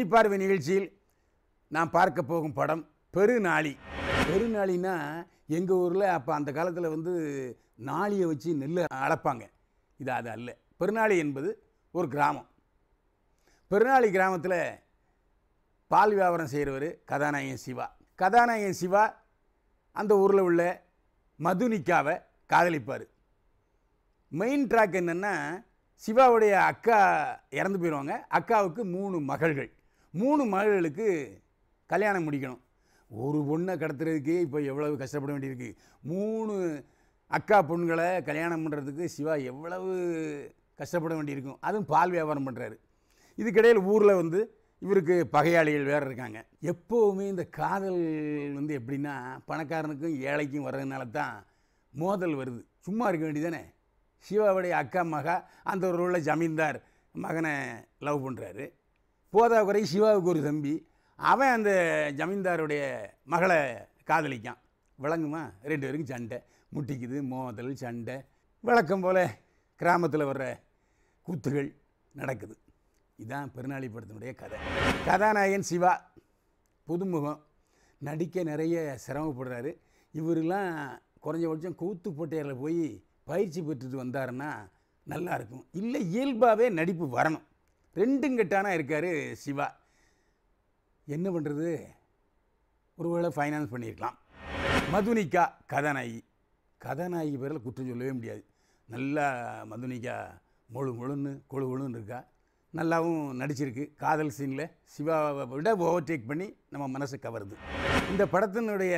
சினிப்பார்வை நிகழ்ச்சியில் நான் பார்க்க போகும் படம் பெருநாளி பெருநாளினா எங்கள் ஊரில் அப்போ அந்த காலத்தில் வந்து நாளியை வச்சு நெல் அளப்பாங்க இது அது அல்ல பெருநாளி என்பது ஒரு கிராமம் பெருநாளி கிராமத்தில் பால் வியாபாரம் செய்கிறவர் கதாநாயகன் சிவா கதாநாயகன் சிவா அந்த ஊரில் உள்ள மதுனிக்காவை காதலிப்பார் மெயின் ட்ராக் என்னென்னா சிவாவுடைய அக்கா இறந்து போயிடுவாங்க அக்காவுக்கு மூணு மகள்கள் மூணு மகள்களுக்கு கல்யாணம் முடிக்கணும் ஒரு பொண்ணை கடத்துறதுக்கே இப்போ எவ்வளவு கஷ்டப்பட வேண்டியிருக்கு மூணு அக்கா பொண்களை கல்யாணம் பண்ணுறதுக்கு சிவா எவ்வளவு கஷ்டப்பட வேண்டியிருக்கும் அதுவும் பால் வியாபாரம் பண்ணுறாரு இதுக்கிடையில் ஊரில் வந்து இவருக்கு பகையாளிகள் வேறு இருக்காங்க எப்போவுமே இந்த காதல் வந்து எப்படின்னா பணக்காரனுக்கும் ஏழைக்கும் வர்றதுனால தான் மோதல் வருது சும்மா இருக்க வேண்டியதானே சிவாவுடைய அக்கா மகா அந்த ஒரு உள்ள ஜமீன்தார் மகனை லவ் பண்ணுறாரு போதா குறை சிவாவுக்கு ஒரு தம்பி அவன் அந்த ஜமீன்தாருடைய மகளை காதலிக்கான் விளங்குமா ரெண்டு பேருக்கும் சண்டை முட்டிக்குது மோதல் சண்டை வழக்கம் போல் கிராமத்தில் வர்ற கூத்துகள் நடக்குது இதுதான் பெருநாளி படத்தினுடைய கதை கதாநாயகன் சிவா புதுமுகம் நடிக்க நிறைய சிரமப்படுறாரு இவரெல்லாம் குறைஞ்சபட்சம் கூத்து போட்டியில் போய் பயிற்சி பெற்றுட்டு வந்தாருன்னா நல்லா இருக்கும் இல்லை இயல்பாகவே நடிப்பு வரணும் ரெண்டும் கெட்டானா இருக்கார் சிவா என்ன பண்ணுறது ஒருவேளை ஃபைனான்ஸ் பண்ணியிருக்கலாம் மதுனிகா கதாநாயகி கதாநாயகி பேரில் குற்றம் சொல்லவே முடியாது நல்லா மதுனிகா முழு முழுன்னு கொழு கொழுன்னு இருக்கா நல்லாவும் நடிச்சிருக்கு காதல் சீனில் சிவாவை விட ஓவர்டேக் பண்ணி நம்ம மனசை கவருது இந்த படத்தினுடைய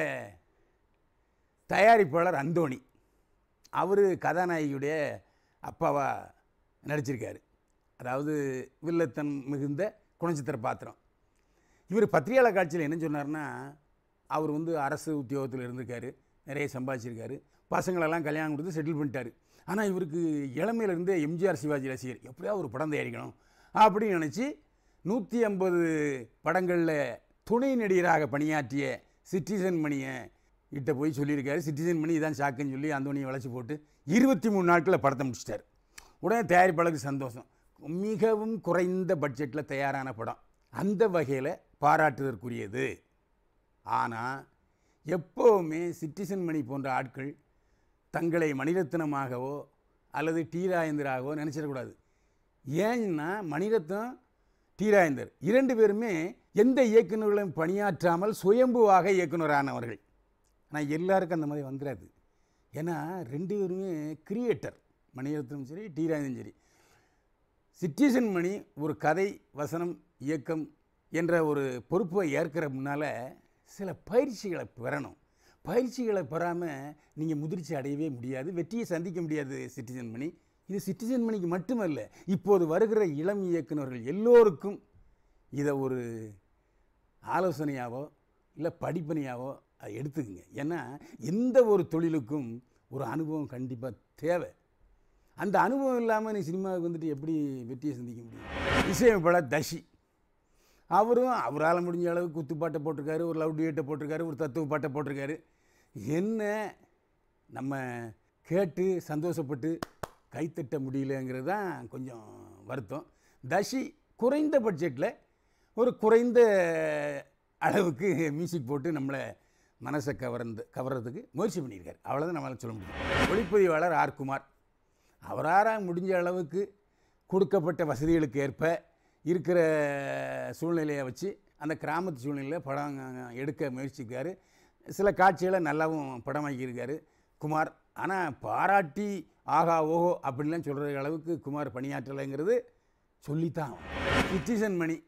தயாரிப்பாளர் அந்தோணி அவர் கதாநாயகியுடைய அப்பாவா நடிச்சிருக்காரு அதாவது வில்லத்தன் மிகுந்த குணச்சித்திர பாத்திரம் இவர் பத்திரிகையாளர் காட்சியில் என்ன சொன்னார்னா அவர் வந்து அரசு உத்தியோகத்தில் இருந்திருக்காரு நிறைய சம்பாதிச்சிருக்காரு பசங்களெல்லாம் கல்யாணம் கொடுத்து செட்டில் பண்ணிட்டாரு ஆனால் இவருக்கு இளமையிலேருந்தே எம்ஜிஆர் சிவாஜி ரசிகர் எப்படியா ஒரு படம் தயாரிக்கணும் அப்படின்னு நினச்சி நூற்றி ஐம்பது படங்களில் துணை நடிகராக பணியாற்றிய சிட்டிசன் மணியை கிட்ட போய் சொல்லியிருக்காரு சிட்டிசன் மணி இதான் சாக்குன்னு சொல்லி அந்தோனியை வளைச்சி போட்டு இருபத்தி மூணு நாட்களில் படத்தை முடிச்சிட்டார் உடனே தயாரிப்பாளருக்கு சந்தோஷம் மிகவும் குறைந்த பட்ஜெட்டில் தயாரான படம் அந்த வகையில் பாராட்டுதற்குரியது ஆனால் எப்போவுமே சிட்டிசன் மணி போன்ற ஆட்கள் தங்களை மணிரத்னமாகவோ அல்லது டி ராஜேந்தராகவோ நினச்சிடக்கூடாது ஏன்னா மணிரத்னம் டி ராஜேந்தர் இரண்டு பேருமே எந்த இயக்குநர்களும் பணியாற்றாமல் சுயம்புவாக இயக்குனரானவர்கள் ஆனால் எல்லாருக்கும் அந்த மாதிரி வந்துடாது ஏன்னா ரெண்டு பேருமே கிரியேட்டர் மணிரத்னம் சரி டி ராஜேந்தரும் சரி சிட்டிசன் மணி ஒரு கதை வசனம் இயக்கம் என்ற ஒரு பொறுப்பை ஏற்கிற முன்னால் சில பயிற்சிகளை பெறணும் பயிற்சிகளை பெறாமல் நீங்கள் முதிர்ச்சி அடையவே முடியாது வெற்றியை சந்திக்க முடியாது சிட்டிசன் மணி இது சிட்டிசன் மணிக்கு மட்டுமல்ல இப்போது வருகிற இளம் இயக்குநர்கள் எல்லோருக்கும் இதை ஒரு ஆலோசனையாவோ இல்லை படிப்பனையாவோ அதை எடுத்துக்கங்க ஏன்னா எந்த ஒரு தொழிலுக்கும் ஒரு அனுபவம் கண்டிப்பாக தேவை அந்த அனுபவம் இல்லாமல் நீ சினிமாவுக்கு வந்துட்டு எப்படி வெற்றியை சந்திக்க முடியும் இசையமைப்பாளர் தஷி அவரும் அவரால் முடிஞ்ச அளவுக்கு குத்துப்பாட்டை போட்டிருக்காரு ஒரு லவ் டியூட்டை போட்டிருக்காரு ஒரு தத்துவ பாட்டை போட்டிருக்காரு என்ன நம்ம கேட்டு சந்தோஷப்பட்டு கைத்தட்ட முடியலங்கிறது தான் கொஞ்சம் வருத்தம் தஷி குறைந்த பட்ஜெட்டில் ஒரு குறைந்த அளவுக்கு மியூசிக் போட்டு நம்மளை மனசை கவர்ந்து கவர்றதுக்கு முயற்சி பண்ணியிருக்காரு அவ்வளோதான் நம்மளால் சொல்ல முடியும் ஒளிப்பதிவாளர் ஆர் குமார் அவரால் முடிஞ்ச அளவுக்கு கொடுக்கப்பட்ட வசதிகளுக்கு ஏற்ப இருக்கிற சூழ்நிலையை வச்சு அந்த கிராமத்து சூழ்நிலையில் படம் எடுக்க முயற்சிக்காரு சில காட்சிகளை நல்லாவும் படமாக்கியிருக்காரு குமார் ஆனால் பாராட்டி ஆகா ஓஹோ அப்படின்லாம் சொல்கிற அளவுக்கு குமார் பணியாற்றலைங்கிறது சொல்லித்தான் சிட்டிசன் மணி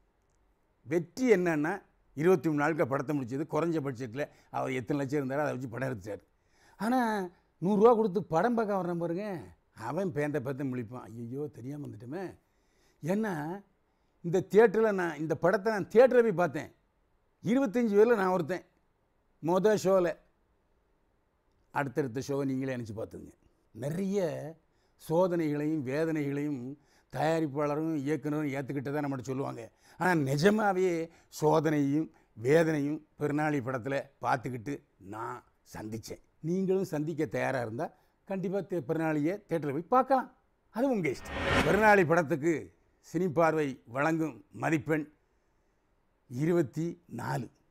வெற்றி என்னன்னா இருபத்தி மூணு நாட்கள் படத்தை முடிச்சது குறைஞ்ச பட்ஜெட்டில் அவர் எத்தனை லட்சம் இருந்தாரோ அதை வச்சு படம் எடுத்துட்டார் ஆனால் நூறுரூவா கொடுத்து படம் பார்க்க வர்றேன் பாருங்க அவன் பேந்த பேத்த முழிப்பான் ஐயோ தெரியாமல் வந்துட்டோமே ஏன்னா இந்த தியேட்டரில் நான் இந்த படத்தை நான் தியேட்டரில் போய் பார்த்தேன் இருபத்தஞ்சி பேரில் நான் ஒருத்தன் மொதல் ஷோவில் அடுத்தடுத்த ஷோவை நீங்களே நினச்சி பார்த்துங்க நிறைய சோதனைகளையும் வேதனைகளையும் தயாரிப்பாளரும் இயக்குனரும் ஏற்றுக்கிட்டு தான் நம்மகிட்ட சொல்லுவாங்க ஆனால் நிஜமாகவே சோதனையும் வேதனையும் பெருநாளி படத்தில் பார்த்துக்கிட்டு நான் சந்தித்தேன் நீங்களும் சந்திக்க தயாராக இருந்தால் கண்டிப்பாக பெருநாளியை தேட்டரில் போய் பார்க்கலாம் அது உங்கள் இஷ்டம் பெருநாளி படத்துக்கு சினி பார்வை வழங்கும் மதிப்பெண் இருபத்தி நாலு